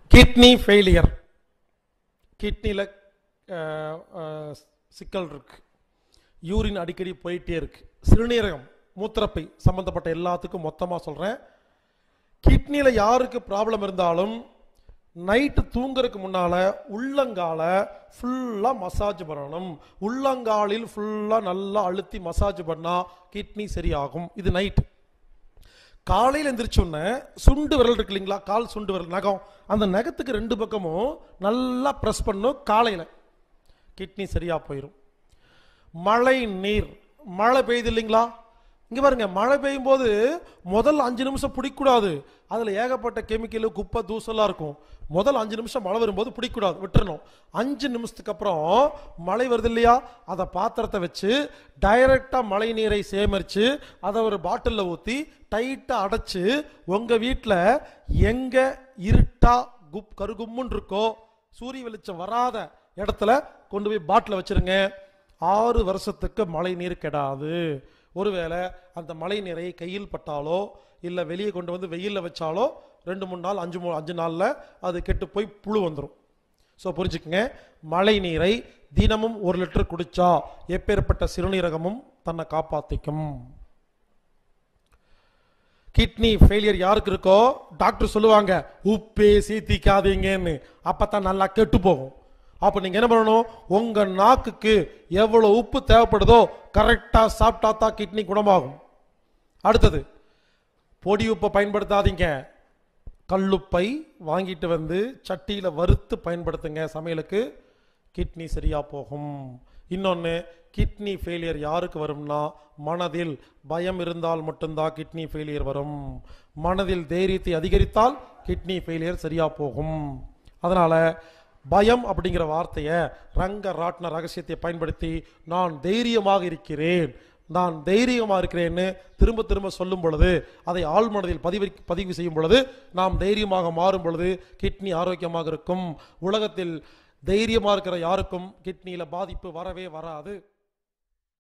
kidney failure கிட்னியில் சிக்கல் இருக்கு யூரின் அடிக்கடி போயிட்டே இருக்கு சிறுநீரகம் மூத்திரப்பை சம்பந்தப்பட்ட எல்லாத்துக்கும் மொத்தமாக சொல்கிறேன் கிட்னியில் யாருக்கு ப்ராப்ளம் இருந்தாலும் நைட்டு தூங்குறதுக்கு முன்னால் உள்ளங்கால ஃபுல்லாக மசாஜ் பண்ணணும் உள்ளங்காலில் ஃபுல்லாக நல்லா அழுத்தி மசாஜ் பண்ணால் கிட்னி சரியாகும் இது நைட்டு காலையில் எந்திரிச்சோன்னே சுண்டு விரல் இருக்கு இல்லைங்களா கால் சுண்டு விரல் நகம் அந்த நகத்துக்கு ரெண்டு பக்கமும் நல்லா ப்ரெஸ் பண்ணும் காலையில் கிட்னி சரியாக போயிடும் மழை நீர் மழை பெய்யுது இல்லைங்களா இங்க பாருங்க மழை பெய்யும் போது முதல் அஞ்சு நிமிஷம் பிடிக்கூடாது அதுல ஏகப்பட்ட கெமிக்கல் குப்பை தூசெல்லாம் இருக்கும் முதல் அஞ்சு நிமிஷம் மழை வரும்போது பிடிக்கூடாது விட்டுறணும் அஞ்சு நிமிஷத்துக்கு அப்புறம் மழை வருது இல்லையா அதை பாத்திரத்தை வச்சு டைரக்டா மழை நீரை சேகரிச்சு அதை ஒரு பாட்டிலில் ஊற்றி டைட்டா அடைச்சு உங்க வீட்டில் எங்க இருட்டா குப் கருகும்முன்னு இருக்கோ சூரிய வெளிச்சம் வராத இடத்துல கொண்டு போய் பாட்டில் வச்சிருங்க ஆறு வருஷத்துக்கு மழை நீர் கெடாது ஒருவேளை அந்த மழை நீரை கையில் பட்டாலோ இல்லை வெளியே கொண்டு வந்து வெயிலில் வச்சாலோ ரெண்டு மூணு நாள் அஞ்சு மூணு அஞ்சு நாளில் அது கெட்டு போய் புழு வந்துடும் ஸோ புரிஞ்சுக்கங்க மழை நீரை தினமும் ஒரு லிட்டர் குடிச்சா எப்பேற்பட்ட சிறுநீரகமும் தன்னை காப்பாத்திக்கும் கிட்னி ஃபெயிலியர் யாருக்கு இருக்கோ டாக்டர் சொல்லுவாங்க உப்பே சீத்திக்காதீங்கன்னு அப்பதான் நல்லா கெட்டு போகும் அப்ப நீங்க என்ன பண்ணணும் உங்க நாக்குக்கு எவ்வளவு உப்பு தேவைப்படுதோ கரெக்டா சாப்பிட்டா தான் கிட்னி குணமாகும் அடுத்தது பொடி உப்பை பயன்படுத்தாதீங்க கல்லுப்பை வாங்கிட்டு வந்து சட்டியில வறுத்து பயன்படுத்துங்க சமையலுக்கு கிட்னி சரியா போகும் இன்னொன்று கிட்னி ஃபெயிலியர் யாருக்கு வரும்னா மனதில் பயம் இருந்தால் மட்டும்தான் கிட்னி ஃபெயிலியர் வரும் மனதில் தைரியத்தை அதிகரித்தால் கிட்னி ஃபெயிலியர் சரியா போகும் அதனால பயம் அப்படிங்கிற வார்த்தையை ரங்க ராட்ன ரகசியத்தை பயன்படுத்தி நான் தைரியமாக இருக்கிறேன் நான் தைரியமாக இருக்கிறேன்னு திரும்ப திரும்ப சொல்லும் பொழுது அதை ஆழ்மனதில் பதிவு பதிவு செய்யும் பொழுது நாம் தைரியமாக மாறும் பொழுது கிட்னி ஆரோக்கியமாக இருக்கும் உலகத்தில் தைரியமாக இருக்கிற யாருக்கும் கிட்னியில் பாதிப்பு வரவே வராது